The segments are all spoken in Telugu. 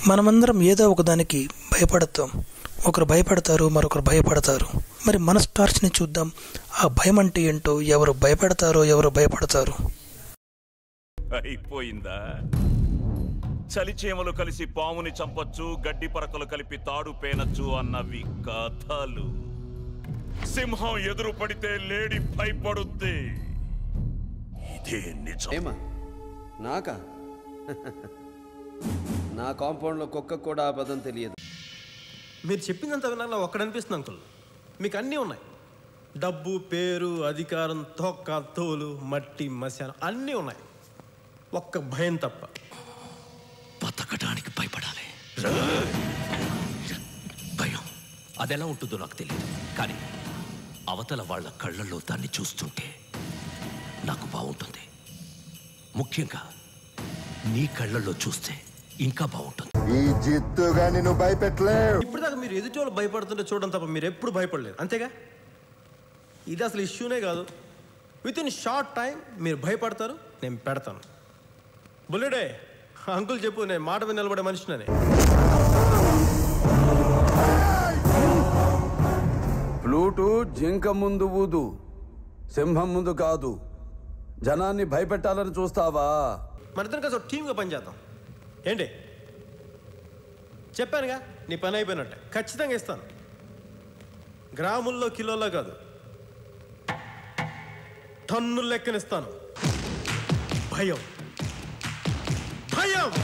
మనమందరం ఏదో ఒకదానికి భయపడతాం ఒకరు భయపడతారు మరొకరు భయపడతారు మరి మన స్టార్స్ని చూద్దాం ఆ భయం అంటే ఏంటో ఎవరు భయపడతారో ఎవరు భయపడతారు అయిపోయిందా చలిచేమలు కలిసి పాముని చంపొచ్చు గడ్డి పరకలు కలిపి తాడు పేనచ్చు అన్నవి కథలు సింహం ఎదురు పడితే లేడి భయపడుద్ది ఇదే నిజం ఏమా నాకా నా కాంపౌండ్లో కుక్క కూడా ఆ పదం తెలియదు మీరు చెప్పిందంత విన్నా ఒక్కడనిపిస్తుంది అంకుల్ మీకు అన్నీ ఉన్నాయి డబ్బు పేరు అధికారం తొక్క తోలు మట్టి మశానం అన్నీ ఉన్నాయి ఒక్క భయం తప్ప బతకడానికి భయపడాలి భయం అదెలా ఉంటుందో నాకు తెలియదు కానీ అవతల వాళ్ళ కళ్ళల్లో దాన్ని చూస్తుంటే నాకు బాగుంటుంది ముఖ్యంగా నీ కళ్ళల్లో చూస్తే ఇంకా బాగుంటుంది ఈ జిత్తుగా నిన్ను భయపెట్టలేవు ఇప్పుడు దాకా మీరు ఎదుటి వాళ్ళు భయపడుతుంటే చూడడం తప్ప మీరు ఎప్పుడు భయపడలేదు అంతేగా ఇది అసలు ఇష్యూనే కాదు విత్ ఇన్ షార్ట్ టైం మీరు భయపడతారు నేను పెడతాను బుల్లెడే అంకుల్ చెప్పు నేను మాట మీద నిలబడే మనిషినని ఫ్లూటు జింక ముందు ఊదు సింహం ముందు కాదు జనాన్ని భయపెట్టాలని చూస్తావా మరిద్దరం కాదు టీమ్గా పనిచేద్దాం ఏంటి చెప్పానుగా నీ పని అయిపోయినట్టే ఖచ్చితంగా ఇస్తాను గ్రాముల్లో కిలోలో కాదు టన్నుల లెక్కనిస్తాను భయం భయం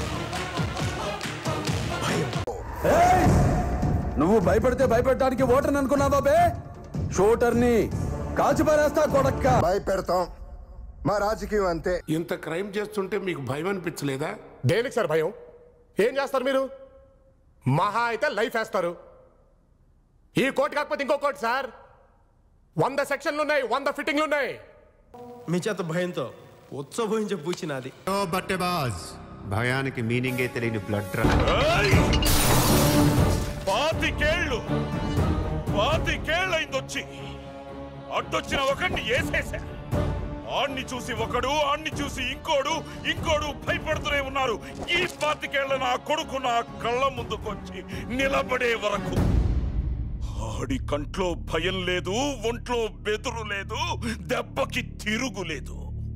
భయం నువ్వు భయపడితే భయపెట్టడానికి ఓటర్ని అనుకున్నావా బే షూటర్ని కాల్చి పారేస్తా కొడక్క భయపెడతాం మా రాజకీయం అంతే ఇంత క్రైమ్ చేస్తుంటే మీకు భయం అనిపించలేదా దేనికి సార్ భయం ఏం చేస్తారు మీరు మహా అయితే లైఫ్ వేస్తారు ఈ కోర్టు కాకపోతే ఇంకో కోర్టు సార్ వంద సెక్షన్లు ఉన్నాయి వంద ఫిట్టింగ్లు ఉన్నాయి మీ చేత భయంతో ఉత్సవహించే పూచి నాది బట్టెబాజ్ భయానికి మీనింగే తెలియని బ్లడ్ ఏయ్! పాతికేళ్ళు పాతికేళ్ళైందొచ్చి అడ్డొచ్చిన ఒకడిని వేసేసా ఆణ్ణి చూసి ఒకడు ఆణ్ణి చూసి ఇంకోడు ఇంకోడు భయపడుతూనే ఉన్నారు ఈ పాతికేళ్ల నా కొడుకు నా కళ్ళ ముందుకొచ్చి నిలబడే వరకు ఆడి కంట్లో భయం లేదు ఒంట్లో బెదురు లేదు దెబ్బకి తిరుగు లేదు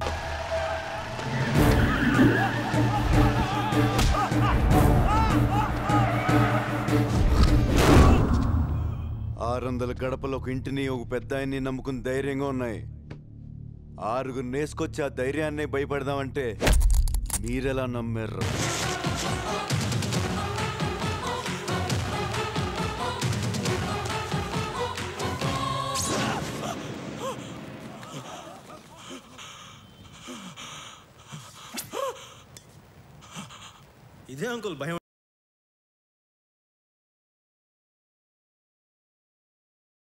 ఆరు వందల గడపలు ఒక ఇంటిని ఒక పెద్ద ఆయన్ని నమ్ముకుని ధైర్యంగా ఉన్నాయి ఆరుగురు నేసుకొచ్చి ఆ ధైర్యాన్ని భయపడదామంటే మీరెలా నమ్మారు ఇదే అంకుల్ భయం